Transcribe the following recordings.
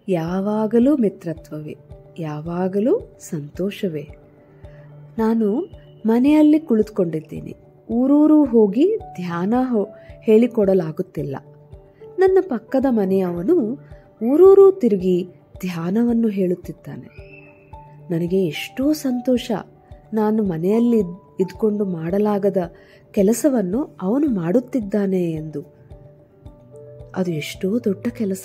ಯಾವಾಗಲೂ ಮಿತ್ರತ್ವವೇ ಯಾವಾಗಲೂ ಸಂತೋಷವೇ ನಾನು ಮನೆಯಲ್ಲಿ ಕುಳಿತುಕೊಂಡಿದ್ದೀನಿ ಊರೂರು ಹೋಗಿ ಧ್ಯಾನ ಹೋ ಹೇಳಿಕೊಡಲಾಗುತ್ತಿಲ್ಲ ನನ್ನ ಪಕ್ಕದ ಮನೆಯವನು ಊರೂರು ತಿರುಗಿ ಧ್ಯಾನವನ್ನು ಹೇಳುತ್ತಿದ್ದಾನೆ ನನಗೆ ಎಷ್ಟೋ ಸಂತೋಷ ನಾನು ಮನೆಯಲ್ಲಿ ಇದ್ಕೊಂಡು ಮಾಡಲಾಗದ ಕೆಲಸವನ್ನು ಅವನು ಮಾಡುತ್ತಿದ್ದಾನೆ ಎಂದು ಅದು ಎಷ್ಟೋ ದೊಡ್ಡ ಕೆಲಸ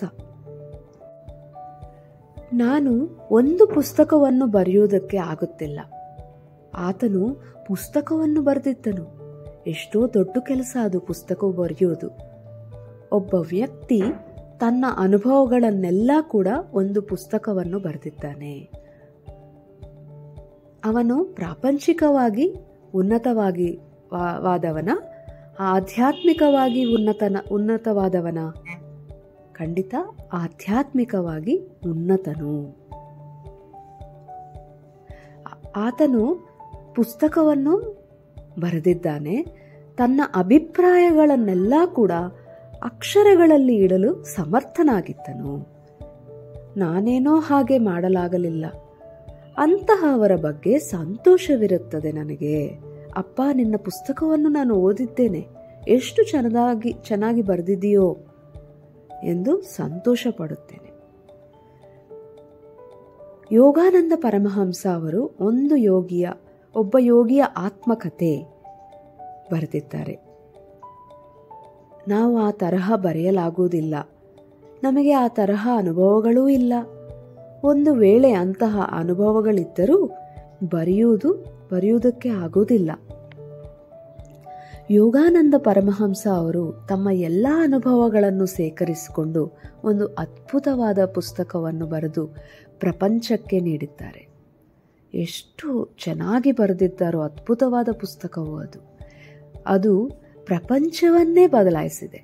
ನಾನು ಒಂದು ಪುಸ್ತಕವನ್ನು ಬರೆಯುವುದಕ್ಕೆ ಆಗುತ್ತಿಲ್ಲ ಆತನು ಪುಸ್ತಕವನ್ನು ಬರೆದಿದ್ದನು ಎಷ್ಟೋ ದೊಡ್ಡ ಕೆಲಸ ಅದು ಪುಸ್ತಕ ಬರೆಯೋದು ಒಬ್ಬ ವ್ಯಕ್ತಿ ತನ್ನ ಅನುಭವಗಳನ್ನೆಲ್ಲ ಕೂಡ ಒಂದು ಪುಸ್ತಕವನ್ನು ಬರೆದಿದ್ದಾನೆ ಅವನು ಪ್ರಾಪಂಚಿಕವಾಗಿ ಉನ್ನತವಾಗಿ ವಾದವನ ಆಧ್ಯಾತ್ಮಿಕವಾಗಿ ಉನ್ನತನ ಉನ್ನತವಾದವನ ಖಂಡಿತ ಆಧ್ಯಾತ್ಮಿಕವಾಗಿ ಉನ್ನತನು ಆತನು ಪುಸ್ತಕವನ್ನು ಬರೆದಿದ್ದಾನೆ ತನ್ನ ಅಭಿಪ್ರಾಯಗಳನ್ನೆಲ್ಲ ಕೂಡ ಅಕ್ಷರಗಳಲ್ಲಿ ಇಡಲು ಸಮರ್ಥನಾಗಿದ್ದನು ನಾನೇನೋ ಹಾಗೆ ಮಾಡಲಾಗಲಿಲ್ಲ ಅಂತಹವರ ಬಗ್ಗೆ ಸಂತೋಷವಿರುತ್ತದೆ ನನಗೆ ಅಪ್ಪ ನಿನ್ನ ಪುಸ್ತಕವನ್ನು ನಾನು ಓದಿದ್ದೇನೆ ಎಷ್ಟು ಚೆನ್ನಾಗಿ ಚೆನ್ನಾಗಿ ಬರೆದಿದೆಯೋ ಎಂದು ಸಂತೋಷ ಪಡುತ್ತೇನೆ ಯೋಗಾನಂದ ಪರಮಹಂಸ ಅವರು ಒಂದು ಯೋಗಿಯ ಒಬ್ಬ ಯೋಗಿಯ ಆತ್ಮಕಥೆ ಬರೆದಿದ್ದಾರೆ ನಾವು ಆ ತರಹ ಬರೆಯಲಾಗುವುದಿಲ್ಲ ನಮಗೆ ಆ ತರಹ ಅನುಭವಗಳೂ ಇಲ್ಲ ಒಂದು ವೇಳೆ ಅಂತಹ ಅನುಭವಗಳಿದ್ದರೂ ಬರೆಯುವುದು ಬರೆಯುವುದಕ್ಕೆ ಆಗುವುದಿಲ್ಲ ಯೋಗಾನಂದ ಪರಮಹಂಸ ಅವರು ತಮ್ಮ ಎಲ್ಲ ಅನುಭವಗಳನ್ನು ಸೇಕರಿಸಿಕೊಂಡು ಒಂದು ಅದ್ಭುತವಾದ ಪುಸ್ತಕವನ್ನು ಬರೆದು ಪ್ರಪಂಚಕ್ಕೆ ನೀಡಿದ್ದಾರೆ ಎಷ್ಟು ಚೆನ್ನಾಗಿ ಬರೆದಿದ್ದಾರೋ ಅದ್ಭುತವಾದ ಪುಸ್ತಕವು ಅದು ಅದು ಪ್ರಪಂಚವನ್ನೇ ಬದಲಾಯಿಸಿದೆ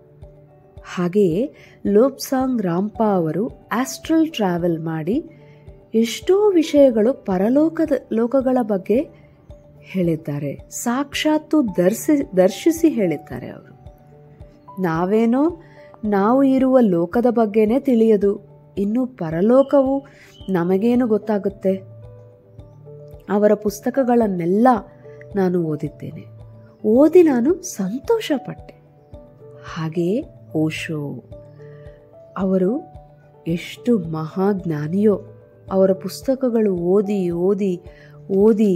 ಹಾಗೆಯೇ ಲೋಬ್ಸಾಂಗ್ ರಾಂಪಾ ಅವರು ಆಸ್ಟ್ರಲ್ ಟ್ರಾವೆಲ್ ಮಾಡಿ ಎಷ್ಟೋ ವಿಷಯಗಳು ಪರಲೋಕದ ಲೋಕಗಳ ಬಗ್ಗೆ ಹೇಳಿದ್ದಾರೆ ಸಾಕ್ಷಾತ್ತು ದರ್ಶಿ ದರ್ಶಿಸಿ ಹೇಳಿದ್ದಾರೆ ಅವರು ನಾವೇನೋ ನಾವು ಇರುವ ಲೋಕದ ಬಗ್ಗೆನೇ ತಿಳಿಯದು ಇನ್ನು ಪರಲೋಕವು ನಮಗೇನು ಗೊತ್ತಾಗುತ್ತೆ ಅವರ ಪುಸ್ತಕಗಳನ್ನೆಲ್ಲ ನಾನು ಓದಿದ್ದೇನೆ ಓದಿ ನಾನು ಸಂತೋಷಪಟ್ಟೆ ಹಾಗೆಯೇ ಓಶೋ ಅವರು ಎಷ್ಟು ಮಹಾಜ್ಞಾನಿಯೋ ಅವರ ಪುಸ್ತಕಗಳು ಓದಿ ಓದಿ ಓದಿ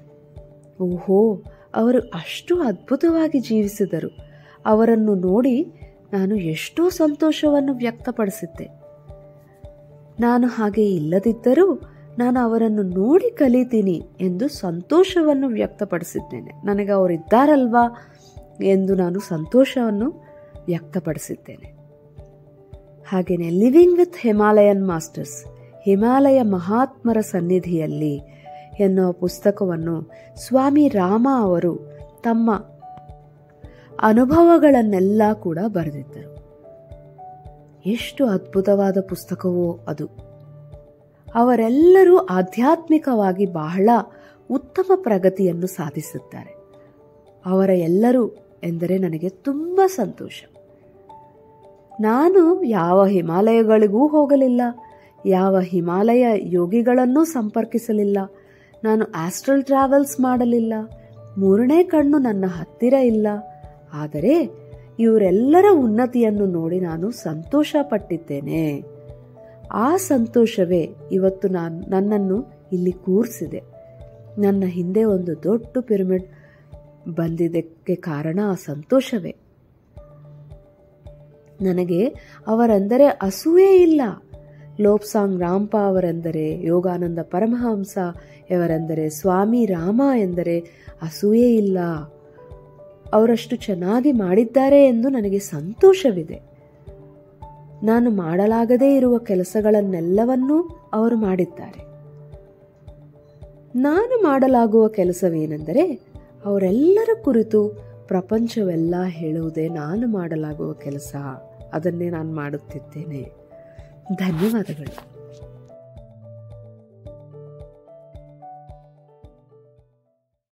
ಓಹೋ ಅವರು ಅಷ್ಟು ಅದ್ಭುತವಾಗಿ ಜೀವಿಸಿದರು ಅವರನ್ನು ನೋಡಿ ನಾನು ಎಷ್ಟೋ ಸಂತೋಷವನ್ನು ವ್ಯಕ್ತಪಡಿಸಿದ್ದೆ ನಾನು ಹಾಗೆ ಇಲ್ಲದಿದ್ದರೂ ನಾನು ಅವರನ್ನು ನೋಡಿ ಕಲಿತೀನಿ ಎಂದು ಸಂತೋಷವನ್ನು ವ್ಯಕ್ತಪಡಿಸಿದ್ದೇನೆ ನನಗೆ ಅವರಿದ್ದಾರಲ್ವಾ ಎಂದು ನಾನು ಸಂತೋಷವನ್ನು ವ್ಯಕ್ತಪಡಿಸಿದ್ದೇನೆ ಹಾಗೆಯೇ living with Himalayan masters Himalaya ಮಹಾತ್ಮರ ಸನ್ನಿಧಿಯಲ್ಲಿ ಎನ್ನುವ ಪುಸ್ತಕವನ್ನು ಸ್ವಾಮಿ ರಾಮ ಅವರು ತಮ್ಮ ಅನುಭವಗಳನ್ನೆಲ್ಲ ಕೂಡ ಬರೆದಿದ್ದರು ಎಷ್ಟು ಅದ್ಭುತವಾದ ಪುಸ್ತಕವೋ ಅದು ಅವರೆಲ್ಲರೂ ಆಧ್ಯಾತ್ಮಿಕವಾಗಿ ಬಹಳ ಉತ್ತಮ ಪ್ರಗತಿಯನ್ನು ಸಾಧಿಸುತ್ತಾರೆ ಅವರ ಎಲ್ಲರೂ ಎಂದರೆ ನನಗೆ ತುಂಬ ಸಂತೋಷ ನಾನು ಯಾವ ಹಿಮಾಲಯಗಳಿಗೂ ಹೋಗಲಿಲ್ಲ ಯಾವ ಹಿಮಾಲಯ ಯೋಗಿಗಳನ್ನೂ ಸಂಪರ್ಕಿಸಲಿಲ್ಲ ನಾನು ಆಸ್ಟ್ರಲ್ ಟ್ರಾವೆಲ್ಸ್ ಮಾಡಲಿಲ್ಲ ಮೂರನೇ ಕಣ್ಣು ನನ್ನ ಹತ್ತಿರ ಇಲ್ಲ ಆದರೆ ಇವರೆಲ್ಲರ ಉನ್ನತಿಯನ್ನು ನೋಡಿ ನಾನು ಸಂತೋಷ ಪಟ್ಟಿದ್ದೇನೆ ಆ ಸಂತೋಷವೇ ಇವತ್ತು ನಾನು ನನ್ನನ್ನು ಇಲ್ಲಿ ಕೂರಿಸಿದೆ ನನ್ನ ಹಿಂದೆ ಒಂದು ದೊಡ್ಡ ಪಿರಮಿಡ್ ಬಂದಿದ್ದಕ್ಕೆ ಕಾರಣ ಆ ಸಂತೋಷವೇ ನನಗೆ ಅವರೆಂದರೆ ಅಸೂಯೆ ಇಲ್ಲ ಲೋಪ್ಸಾಂಗ್ ರಾಂಪ ಅವರೆಂದರೆ ಯೋಗಾನಂದ ಪರಮಹಂಸ ಇವರೆಂದರೆ ಸ್ವಾಮಿ ರಾಮ ಎಂದರೆ ಅಸೂಯೆ ಇಲ್ಲ ಅವರಷ್ಟು ಚೆನ್ನಾಗಿ ಮಾಡಿದ್ದಾರೆ ಎಂದು ನನಗೆ ಸಂತೋಷವಿದೆ ನಾನು ಮಾಡಲಾಗದೇ ಇರುವ ಕೆಲಸಗಳನ್ನೆಲ್ಲವನ್ನೂ ಅವರು ಮಾಡಿದ್ದಾರೆ ನಾನು ಮಾಡಲಾಗುವ ಕೆಲಸವೇನೆಂದರೆ ಅವರೆಲ್ಲರ ಕುರಿತು ಪ್ರಪಂಚವೆಲ್ಲ ಹೇಳುವುದೇ ನಾನು ಮಾಡಲಾಗುವ ಕೆಲಸ ಅದನ್ನೇ ನಾನು ಮಾಡುತ್ತಿದ್ದೇನೆ ಧನ್ಯವಾದಗಳು